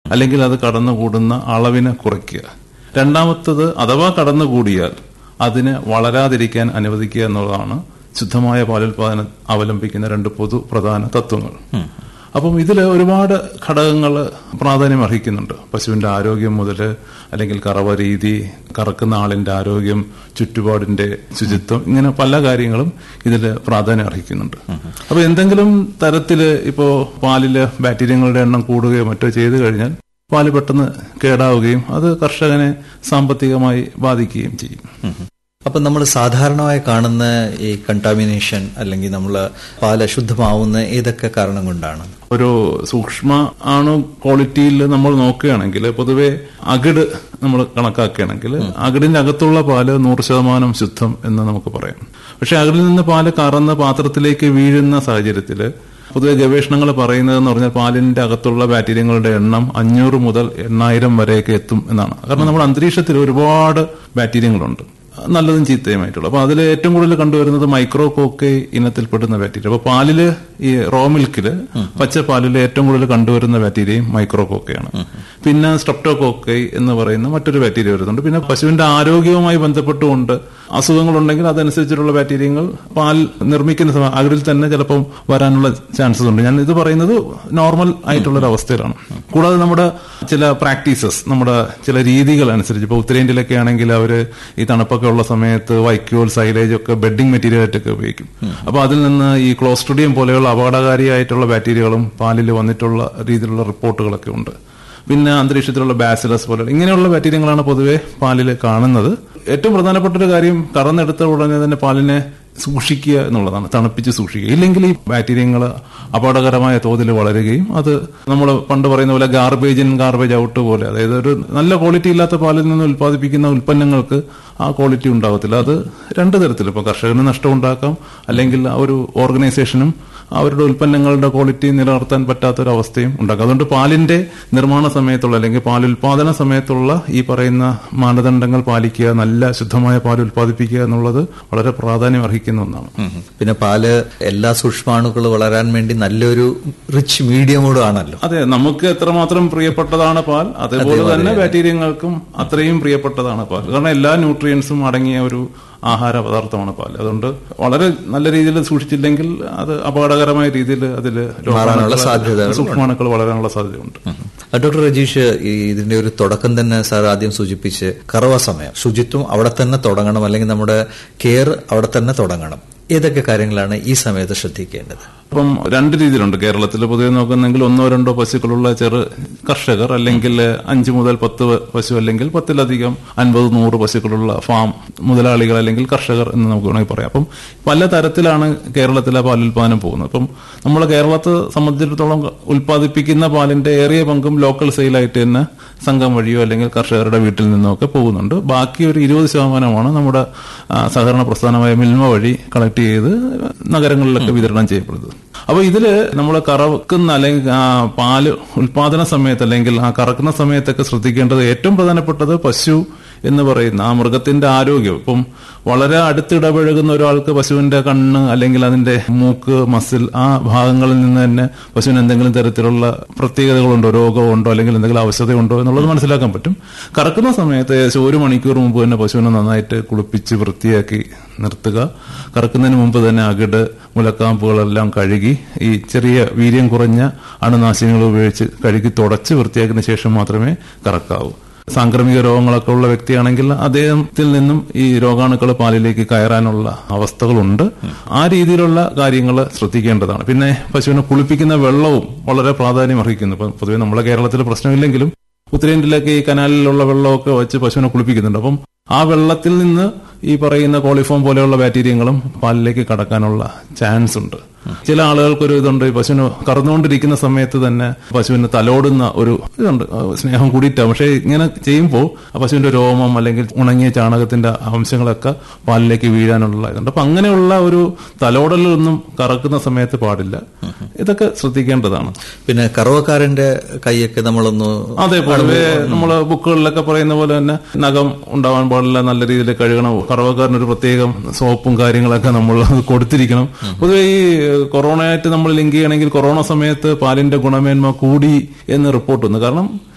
അല്ലെങ്കിൽ അത് കടന്നുകൂടുന്ന അളവിനെ കുറയ്ക്കുക രണ്ടാമത്തത് അഥവാ കടന്നുകൂടിയാൽ അതിനെ വളരാതിരിക്കാൻ അനുവദിക്കുക എന്നുള്ളതാണ് ശുദ്ധമായ പാലുൽപാദനം അവലംബിക്കുന്ന രണ്ട് പൊതു പ്രധാന തത്വങ്ങൾ അപ്പം ഇതിൽ ഒരുപാട് ഘടകങ്ങൾ പ്രാധാന്യം അർഹിക്കുന്നുണ്ട് പശുവിന്റെ ആരോഗ്യം മുതൽ അല്ലെങ്കിൽ കറവ രീതി കറക്കുന്ന ആളിന്റെ ആരോഗ്യം ചുറ്റുപാടിന്റെ ശുചിത്വം ഇങ്ങനെ പല കാര്യങ്ങളും ഇതിൽ പ്രാധാന്യം അർഹിക്കുന്നുണ്ട് അപ്പൊ എന്തെങ്കിലും തരത്തില് ഇപ്പോ പാലില് ബാക്ടീരിയങ്ങളുടെ എണ്ണം കൂടുകയോ മറ്റോ ചെയ്തു കഴിഞ്ഞാൽ പാല് പെട്ടെന്ന് കേടാവുകയും അത് കർഷകനെ സാമ്പത്തികമായി ബാധിക്കുകയും ചെയ്യും അപ്പൊ നമ്മൾ സാധാരണമായി കാണുന്ന ഈ കണ്ടാമിനേഷൻ അല്ലെങ്കിൽ നമ്മൾ പാല് അശുദ്ധമാവുന്ന ഏതൊക്കെ കാരണം കൊണ്ടാണ് ഒരു സൂക്ഷ്മ അണു ക്വാളിറ്റിയിൽ നമ്മൾ നോക്കുകയാണെങ്കിൽ പൊതുവെ അകിട് നമ്മൾ കണക്കാക്കുകയാണെങ്കിൽ അകിടിന്റെ അകത്തുള്ള പാല് നൂറ് ശതമാനം ശുദ്ധം എന്ന് നമുക്ക് പറയാം പക്ഷെ അകിടിൽ നിന്ന് പാല് കറന്ന് പാത്രത്തിലേക്ക് വീഴുന്ന സാഹചര്യത്തിൽ പൊതുവെ ഗവേഷണങ്ങൾ പറയുന്നതെന്ന് പറഞ്ഞാൽ പാലിന്റെ അകത്തുള്ള ബാക്ടീരിയങ്ങളുടെ എണ്ണം അഞ്ഞൂറ് മുതൽ എണ്ണായിരം വരെയൊക്കെ എത്തും എന്നാണ് കാരണം നമ്മുടെ അന്തരീക്ഷത്തിൽ ഒരുപാട് ബാക്ടീരിയങ്ങളുണ്ട് നല്ലതും ചീത്തയുമായിട്ടുള്ള അപ്പൊ അതിൽ ഏറ്റവും കൂടുതൽ കണ്ടുവരുന്നത് മൈക്രോ കോക്കെ ഇനത്തിൽപ്പെടുന്ന ബാക്ടീരിയ അപ്പൊ പാലില് ഈ റോ മിൽക്കില് പച്ച പാലില് ഏറ്റവും കൂടുതൽ കണ്ടുവരുന്ന ബാക്ടീരിയയും മൈക്രോ കോക്കയാണ് പിന്നെ സ്ട്രെപ്റ്റോകോക്കൈ എന്ന് പറയുന്ന മറ്റൊരു ബാക്ടീരിയ വരുന്നുണ്ട് പിന്നെ പശുവിന്റെ ആരോഗ്യവുമായി ബന്ധപ്പെട്ടുകൊണ്ട് അസുഖങ്ങളുണ്ടെങ്കിൽ അതനുസരിച്ചിട്ടുള്ള ബാക്ടീരിയങ്ങൾ പാൽ നിർമ്മിക്കുന്ന സമയം അകിടിൽ തന്നെ ചിലപ്പം വരാനുള്ള ചാൻസസ് ഉണ്ട് ഞാൻ ഇത് പറയുന്നത് നോർമൽ ആയിട്ടുള്ള ഒരു അവസ്ഥയിലാണ് കൂടാതെ നമ്മുടെ ചില പ്രാക്ടീസസ് നമ്മുടെ ചില രീതികൾ അനുസരിച്ച് ഇപ്പൊ ഉത്തരേന്ത്യയിലൊക്കെ ആണെങ്കിൽ അവര് ഈ തണുപ്പൊക്കെ ഉള്ള സമയത്ത് വൈക്കോൽ സൈലേജ് ഒക്കെ ബെഡിംഗ് മെറ്റീരിയൽ ആയിട്ടൊക്കെ ഉപയോഗിക്കും അപ്പൊ അതിൽ നിന്ന് ഈ ക്ലോസ്ട്രിഡിയം പോലെയുള്ള അപകടകാരിയായിട്ടുള്ള ബാക്ടീരിയകളും പാലിൽ വന്നിട്ടുള്ള രീതിയിലുള്ള റിപ്പോർട്ടുകളൊക്കെ ഉണ്ട് പിന്നെ അന്തരീക്ഷത്തിലുള്ള ബാസിലസ് പോലെ ഇങ്ങനെയുള്ള ബാക്ടീരിയങ്ങളാണ് പൊതുവെ പാലിൽ കാണുന്നത് ഏറ്റവും പ്രധാനപ്പെട്ട ഒരു കാര്യം കറന്നെടുത്ത ഉടനെ തന്നെ പാലിനെ സൂക്ഷിക്കുക എന്നുള്ളതാണ് തണുപ്പിച്ച് സൂക്ഷിക്കുക ഇല്ലെങ്കിൽ ഈ ബാക്ടീരിയങ്ങൾ അപകടകരമായ തോതിൽ വളരുകയും അത് നമ്മൾ പണ്ട് പറയുന്ന പോലെ ഗാർബേജ് ഇൻ ഗാർബേജ് ഔട്ട് പോലെ അതായത് ഒരു നല്ല ക്വാളിറ്റി ഇല്ലാത്ത പാലിൽ നിന്ന് ഉൽപ്പാദിപ്പിക്കുന്ന ഉൽപ്പന്നങ്ങൾക്ക് ആ ക്വാളിറ്റി ഉണ്ടാകത്തില്ല അത് രണ്ട് തരത്തിൽ ഇപ്പൊ കർഷകന് നഷ്ടം ഉണ്ടാക്കാം അല്ലെങ്കിൽ ആ ഒരു ഓർഗനൈസേഷനും അവരുടെ ഉൽപ്പന്നങ്ങളുടെ ക്വാളിറ്റി നിലനിർത്താൻ പറ്റാത്തൊരവസ്ഥയും ഉണ്ടാക്കും അതുകൊണ്ട് പാലിന്റെ നിർമ്മാണ സമയത്തുള്ള അല്ലെങ്കിൽ പാൽ ഉൽപാദന സമയത്തുള്ള ഈ പറയുന്ന മാനദണ്ഡങ്ങൾ പാലിക്കുക നല്ല ശുദ്ധമായ പാൽ ഉൽപ്പാദിപ്പിക്കുക എന്നുള്ളത് വളരെ പ്രാധാന്യം അർഹിക്കുന്ന ഒന്നാണ് പിന്നെ പാല് എല്ലാ സൂക്ഷ്മാണുക്കൾ വളരാൻ വേണ്ടി നല്ലൊരു റിച്ച് മീഡിയമോടും ആണല്ലോ അതെ നമുക്ക് എത്രമാത്രം പ്രിയപ്പെട്ടതാണ് പാൽ അതേപോലെ തന്നെ ബാക്ടീരിയങ്ങൾക്കും അത്രയും പ്രിയപ്പെട്ടതാണ് പാൽ കാരണം എല്ലാ ന്യൂട്രിയൻസും അടങ്ങിയ ഒരു ആഹാര പദാർത്ഥമാണ് പാൽ അതുകൊണ്ട് വളരെ നല്ല രീതിയിൽ സൂക്ഷിച്ചില്ലെങ്കിൽ അത് അപകടകരമായ രീതിയിൽ അതിൽ മാറാനുള്ള സാധ്യതകൾ സൂക്ഷ്മാണുക്കൾ വളരാനുള്ള സാധ്യതയുണ്ട് ഡോക്ടർ രജീഷ് ഈ ഇതിന്റെ ഒരു തുടക്കം തന്നെ സാർ ആദ്യം സൂചിപ്പിച്ച് കറവ സമയം ശുചിത്വം അവിടെ തന്നെ തുടങ്ങണം അല്ലെങ്കിൽ നമ്മുടെ കെയർ അവിടെ തന്നെ തുടങ്ങണം ഏതൊക്കെ കാര്യങ്ങളാണ് ഈ സമയത്ത് ശ്രദ്ധിക്കേണ്ടത് അപ്പം രണ്ട് രീതിയിലുണ്ട് കേരളത്തിൽ പൊതുവെ നോക്കുന്നെങ്കിൽ ഒന്നോ രണ്ടോ പശുക്കളുള്ള ചെറു കർഷകർ അല്ലെങ്കിൽ അഞ്ച് മുതൽ പത്ത് പശു അല്ലെങ്കിൽ പത്തിലധികം അൻപത് നൂറ് പശുക്കളുള്ള ഫാം മുതലാളികൾ അല്ലെങ്കിൽ കർഷകർ എന്ന് നമുക്ക് വേണമെങ്കിൽ പറയാം അപ്പം പല തരത്തിലാണ് കേരളത്തിലെ പാലുൽപാദനം പോകുന്നത് അപ്പം നമ്മൾ കേരളത്തെ സംബന്ധിച്ചിടത്തോളം ഉൽപ്പാദിപ്പിക്കുന്ന പാലിന്റെ ഏറിയ പങ്കും ലോക്കൽ സെയിലായിട്ട് തന്നെ സംഘം വഴിയോ അല്ലെങ്കിൽ കർഷകരുടെ വീട്ടിൽ നിന്നോ ഒക്കെ പോകുന്നുണ്ട് ബാക്കി ഒരു ഇരുപത് ശതമാനമാണ് നമ്മുടെ ആ, സഹകരണ പ്രസ്ഥാനമായ മിൽമ വഴി കളക്ട് ചെയ്ത് നഗരങ്ങളിലൊക്കെ വിതരണം ചെയ്യപ്പെടുന്നത് അപ്പൊ ഇതില് നമ്മൾ കറക്കുന്ന അല്ലെങ്കിൽ ആ, പാല് ഉൽപാദന സമയത്ത് അല്ലെങ്കിൽ ആ കറക്കുന്ന സമയത്തൊക്കെ ശ്രദ്ധിക്കേണ്ടത് ഏറ്റവും പ്രധാനപ്പെട്ടത് പശു എന്ന് പറയുന്ന ആ മൃഗത്തിന്റെ ആരോഗ്യം ഇപ്പം വളരെ അടുത്തിടപഴകുന്ന ഒരാൾക്ക് പശുവിന്റെ കണ്ണ് അല്ലെങ്കിൽ അതിന്റെ മൂക്ക് മസിൽ ആ ഭാഗങ്ങളിൽ നിന്ന് തന്നെ പശുവിന് എന്തെങ്കിലും തരത്തിലുള്ള പ്രത്യേകതകളുണ്ടോ രോഗമുണ്ടോ അല്ലെങ്കിൽ എന്തെങ്കിലും അവശതയുണ്ടോ എന്നുള്ളത് മനസ്സിലാക്കാൻ പറ്റും കറക്കുന്ന സമയത്ത് ഏകദേശം ഒരു മണിക്കൂർ മുമ്പ് തന്നെ പശുവിനെ നന്നായിട്ട് കുളിപ്പിച്ച് വൃത്തിയാക്കി നിർത്തുക കറക്കുന്നതിന് മുമ്പ് തന്നെ അകിട് മുലക്കാമ്പുകളെല്ലാം കഴുകി ഈ ചെറിയ വീര്യം കുറഞ്ഞ അണുനാശിനികൾ ഉപയോഗിച്ച് കഴുകി തുടച്ച് വൃത്തിയാക്കിയതിനു ശേഷം മാത്രമേ കറക്കാവൂ സാംക്രമിക രോഗങ്ങളൊക്കെ ഉള്ള വ്യക്തിയാണെങ്കിൽ അദ്ദേഹത്തിൽ നിന്നും ഈ രോഗാണുക്കൾ പാലിലേക്ക് കയറാനുള്ള അവസ്ഥകളുണ്ട് ആ രീതിയിലുള്ള കാര്യങ്ങൾ ശ്രദ്ധിക്കേണ്ടതാണ് പിന്നെ പശുവിനെ കുളിപ്പിക്കുന്ന വെള്ളവും വളരെ പ്രാധാന്യം അർഹിക്കുന്നു ഇപ്പം പൊതുവെ നമ്മുടെ കേരളത്തിൽ പ്രശ്നമില്ലെങ്കിലും ഉത്തരേന്ത്യയിലൊക്കെ ഈ കനാലിലുള്ള വെള്ളമൊക്കെ വെച്ച് പശുവിനെ കുളിപ്പിക്കുന്നുണ്ട് അപ്പം ആ വെള്ളത്തിൽ നിന്ന് ഈ പറയുന്ന കോളിഫോം പോലെയുള്ള ബാക്ടീരിയങ്ങളും പാലിലേക്ക് കടക്കാനുള്ള ചാൻസ് ഉണ്ട് ചില ആളുകൾക്കൊരു ഇതുണ്ട് ഈ പശുവിന് കറന്നുകൊണ്ടിരിക്കുന്ന സമയത്ത് തന്നെ പശുവിന് തലോടുന്ന ഒരു ഇതുണ്ട് ആ സ്നേഹം കൂടിയിട്ടാണ് പക്ഷേ ഇങ്ങനെ ചെയ്യുമ്പോൾ ആ പശുവിന്റെ രോമം അല്ലെങ്കിൽ ഉണങ്ങിയ ചാണകത്തിന്റെ അംശങ്ങളൊക്കെ പാലിലേക്ക് വീഴാനുള്ള ഇതുണ്ട് അപ്പൊ അങ്ങനെയുള്ള ഒരു തലോടലൊന്നും കറക്കുന്ന സമയത്ത് പാടില്ല ഇതൊക്കെ ശ്രദ്ധിക്കേണ്ടതാണ് പിന്നെ കറവക്കാരന്റെ കൈയൊക്കെ നമ്മളൊന്ന് അതെ പൊതുവെ നമ്മള് ബുക്കുകളിലൊക്കെ പറയുന്ന പോലെ തന്നെ നഖം ഉണ്ടാവാൻ പാടില്ല നല്ല രീതിയിൽ കഴുകണം കറവക്കാരന് ഒരു പ്രത്യേകം സോപ്പും കാര്യങ്ങളൊക്കെ നമ്മൾ കൊടുത്തിരിക്കണം പൊതുവെ ഈ കൊറോണയായിട്ട് നമ്മൾ ലിങ്ക് ചെയ്യണമെങ്കിൽ കൊറോണ സമയത്ത് പാലിന്റെ ഗുണമേന്മ കൂടി എന്ന് റിപ്പോർട്ട് വന്നു കാരണം